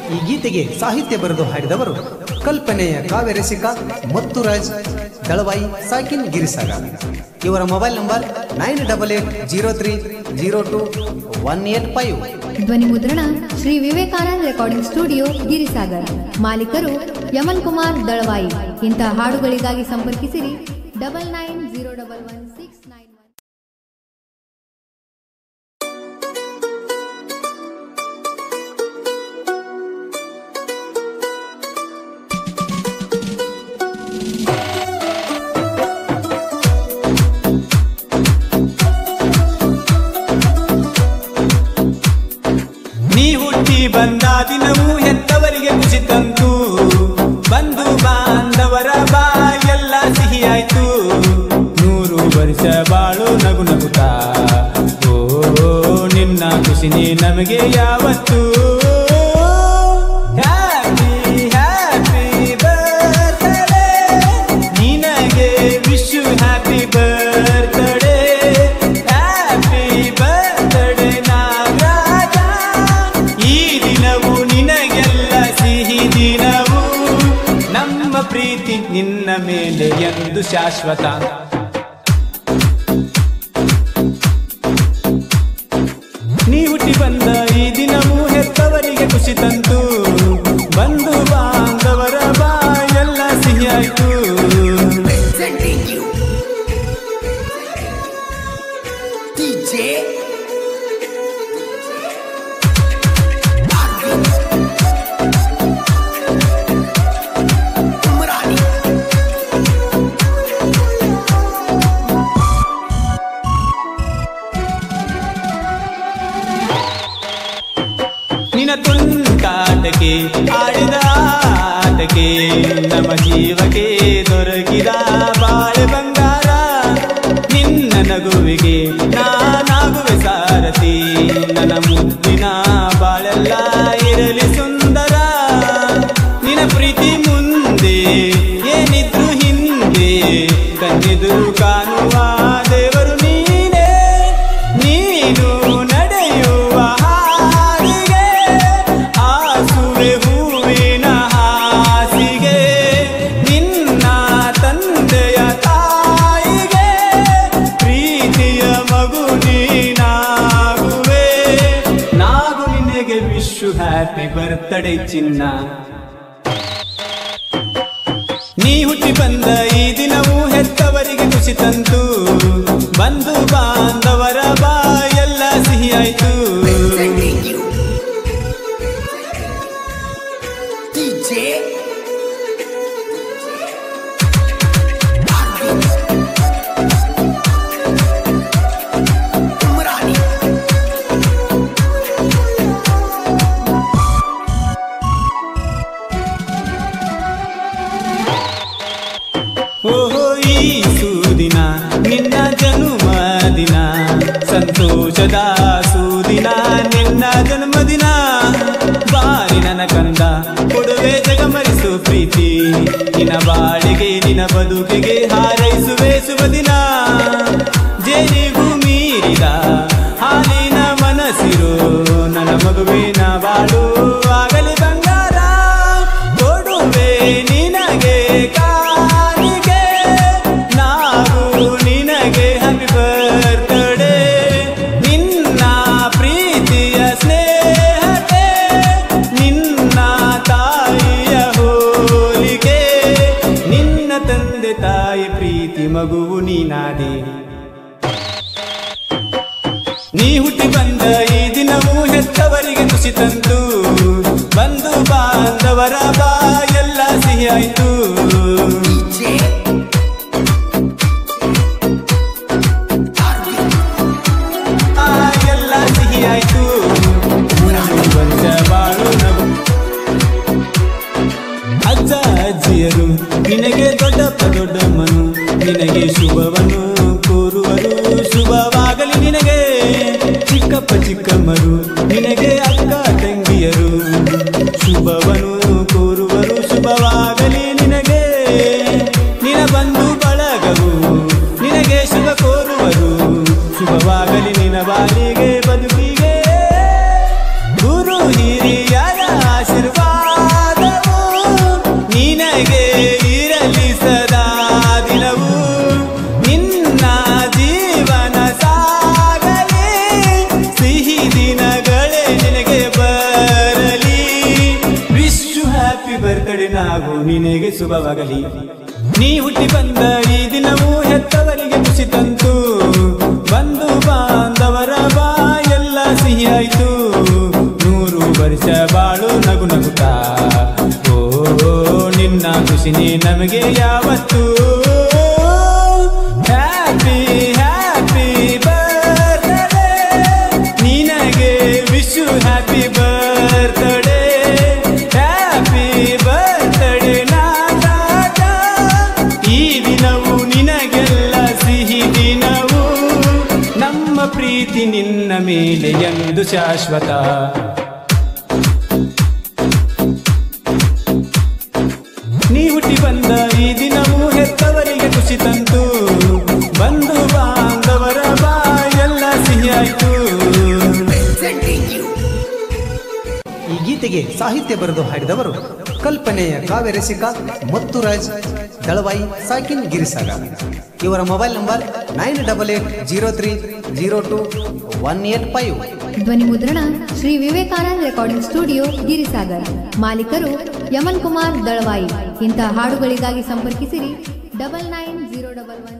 ಈ ಗೀತೆಗೆ ಸಾಹಿತ್ಯ ಬರೆದು ಹಾಡಿದವರು ಕಲ್ಪನೆಯ ಕಾವ್ಯರಸಿಕ ಮುತ್ತುರಾಜ್ ದಳವಾಯಿ ಸಾಕಿನ್ ಗಿರಿಸಾಗ ಇವರ mobile number nine double eight zero three zero two one eight five ಧ್ವನಿ ಮುದ್ರಣ ಶ್ರೀ ವಿವೇಕಾನಂದ ರೆಕಾರ್ಡಿಂಗ್ ಸ್ಟುಡಿಯೋ ಗಿರಿಸಾಗರ್ ಮಾಲೀಕರು ಯಮನ್ ಕುಮಾರ್ ದಳವಾಯಿ ಇಂತಹ ಹಾಡುಗಳಿಗಾಗಿ ಸಂಪರ್ಕಿಸಿರಿ double nine zero double one six nine one ನೀ ಹುಟ್ಟಿ ಬಂದ ದಿನವೂ ಹೆತ್ತವರಿಗೆ ಖುಷಿ ತಂತು ಬಂಧು ಬಾಂಧವರ ಬಾಯೆಲ್ಲ ಸಿಹಿಯಾಯ್ತು ನೂರು ವರ್ಷ ಬಾಳು ನಗು ನಗುತ್ತಾ ಓ ನಿನ್ನ ಖುಷಿನೇ ನಮಗೆ ಯಾವತ್ತು ಹ್ಯಾಪಿ ಹ್ಯಾಪಿ ಬರ್ತ್ಡೇ ನಿನಗೆ wish happy birthday happy birthday Nagaraja ಈ ದಿನವು ನಿನಗೆಲ್ಲ ಸಿಹಿ ದಿನವು ನಮ್ಮ ಪ್ರೀತಿ ನಿನ್ನ ಮೇಲೆ ಎಂದು ಶಾಶ್ವತ ನೀ ಹುಟ್ಟಿ ಬಂದ ಈ ದಿನವೂ ಹೆತ್ತವರಿಗೆ ಖುಷಿ ತಂತು ಬಂಧು ಬಾಂಧವರ ಬಾಯೆಲ್ಲ ಸಿಹಿಯಾಯ್ತು presenting you DJ Arvind Umrani ನಿನ ತುಂಟಾಟಕ್ಕೆ ಆಡಿದ ಆಟಕ್ಕೆ ನಮ್ಮ ಜೀವಕ್ಕೆ ದೊರಕಿದ ಬಾಳೆ ಬಂಗಾರ ನಿನ್ನ ನಗುವಿಗೆ ನಾನಾಗುವೆ ಸಾರಥಿ ನನ್ನ ಮುದ್ದಿನ ಬಾಳೆಲ್ಲ ಇರಲಿ ಸುಂದರ ನಿನ ಪ್ರೀತಿ ಮುಂದೆ ಏನಿದ್ರು ಹಿಂದೆ ಕಣ್ಣೆದುರು ಕಾಣುವ ದೇವರು ನೀನೇ ನೀನು ನಡೆಯುವ ಹಾದಿಗೆ ಆಸುವೆ ಹೂವಿನ ಹಾಸಿಗೆ ನಿನ್ನ ತಂದೆಯ ತಾಯಿಗೆ ಪ್ರೀತಿಯ ಮಗು ನೀನಾಗುವೆ ನಾವು ನಿನಗೆ ವಿಶ್ವ ಹ್ಯಾಪಿ ಬರ್ತಡೇ ಚಿನ್ನ ನೀ ಹುಟ್ಟಿ ಬಂದ ಈ ದಿನವೂ ಹೆತ್ತವರಿಗೆ ಖುಷಿ ತಂತು ಬಂಧು ಬಾಂಧವರ ಬಾಯೆಲ್ಲ ಸಿಹಿಯಾಯ್ತು presenting you DJ Arvind Umrani ಓಹೋ ಈ ಸುದಿನ ನಿನ್ನ ಜನ್ಮದಿನ ಸಂತೋಷದ ಸುದಿನ ನಿನ್ನ ಜನ್ಮದಿನ ಬಾರಿ ನನ್ನ ಕಂದ ಕೊಡುವೆ ಜಗಮರಿಸು ಪ್ರೀತಿ ನಿನ್ನ ಬಾಳಿಗೆ ನಿನ್ನ ಬದುಕಿಗೆ ಹಾರೈಸುವೆ ಶುಭ ದಿನ ಜೇನಿಗೂ ಮೀರಿದ ಹಾಲಿನ ಮನಸ್ಸಿರು ನನ್ನ ಮಗುವಿನ ಬಾಳು ಆಗಲಿ ಬಂಗಾರ ಕೊಡುವೆ ನಿನಗೆ ಕಾಣಿಗೆ ನಾವು ನಿನಗೆ ಹ್ಯಾಪಿ ಬರ್ತ್ಡೇ ನಿನ್ನ ಪ್ರೀತಿಯ ಸ್ನೇಹಕ್ಕೆ ನಿನ್ನ ತಾಯಿಯ ಹೋಲಿಕೆ ನಿನ್ನ ತಂದೆ ತಾಯಿ ಪ್ರೀತಿ ಮಗುವು ನೀನಾದೆ ನೀ ಹುಟ್ಟಿ ಬಂದ ಈ ದಿನವೂ ಹೆತ್ತವರಿಗೆ ಖುಷಿ ತಂತು ಬಂಧು ಬಾಂಧವರ ಬಾಯೆಲ್ಲ ಸಿಹಿಯಾಯ್ತು DJ Arvind ಆ ಎಲ್ಲ ಸಿಹಿಯಾಯ್ತು ವರ್ಷ ಬಾಳು ನಗು ಅಜ್ಜ ಅಜ್ಜಿಯರು ನಿನಗೆ ದೊಡ್ಡಪ್ಪ ದೊಡ್ಡಮ್ಮನು ನಿನಗೆ ಶುಭವನ್ನು ಕೋರುವರು ಶುಭವಾಗಲಿ ನಿನಗೆ ಚಿಕ್ಕಪ್ಪ ಚಿಕ್ಕಮ್ಮರು ನಿನಗೆ ಅಕ್ಕ ತಂಗಿಯರು ಶುಭವನ್ನು ಕೋರುವರು ಶುಭವಾಗಲಿ ನಿನಗೆ ನಿನ ಬಂಧು ಬಳಗವು ನಿನಗೆ ಶುಭ ಕೋರುವರು ಶುಭವಾಗಲಿ ನಿನ ಬಾಲಿಗೆ ಬದುಕಿಗೆ ಗುರು ಹಿರಿಯರ ಆಶೀರ್ವಾದ ನಿನಗೆ ಶುಭವಾಗಲಿ ನೀ ಹುಟ್ಟಿ ಬಂದ ಈ ದಿನವೂ ಹೆತ್ತವರಿಗೆ ಖುಷಿ ತಂತು ಬಂಧು ಬಾಂಧವರ ಬಾ ಎಲ್ಲ ಸಿಹಿಯಾಯ್ತು ನೂರು ವರ್ಷ ಬಾಳು ನಗು ನಗುತ್ತಾ ಓ ನಿನ್ನ ಖುಷಿ ನೀ ನಮಗೆ ಯಾವತ್ತು ಹ್ಯಾಪಿ ಹ್ಯಾಪಿ ಬರ್ತ್ಡೇ ನಿನಗೆ wish happy birthday happy birthday ನಾಗಾಟ ಈ ದಿನವು ನಿನಗೆಲ್ಲ ಸಿಹಿ ದಿನವು ನಮ್ಮ ಪ್ರೀತಿ ನಿನ್ನ ಮೇಲೆ ಎಂದು ಶಾಶ್ವತ ನೀ ಹುಟ್ಟಿ ಬಂದ ಈ ದಿನವೂ ಹೆತ್ತವರಿಗೆ ಖುಷಿ ತಂತು ಬಂಧು ಬಾಂಧವರ ಬಾ ಎಲ್ಲ ಸಿಹಿಯಾಯ್ತು Presenting you. ಈ ಗೀತೆಗೆ ಸಾಹಿತ್ಯ ಬರೆದು ಹಾಡಿದವರು ಕಲ್ಪನೆಯ ಕಾವ್ಯ ರಸಿಕ ಮುತ್ತುರಾಜ್ ದಳವಾಯಿ ಸಾಕಿನ್ ಗಿರಿಸಾಗ ಇವರ mobile number nine double eight zero three zero two one eight five ಧ್ವನಿ ಮುದ್ರಣ ಶ್ರೀ ವಿವೇಕಾನಂದ ರೆಕಾರ್ಡಿಂಗ್ ಸ್ಟುಡಿಯೋ ಗಿರಿಸಾಗರ್ ಮಾಲೀಕರು ಯಮನ್ ಕುಮಾರ್ ದಳವಾಯಿ ಇಂತಹ ಹಾಡುಗಳಿಗಾಗಿ ಸಂಪರ್ಕಿಸಿರಿ double nine zero double one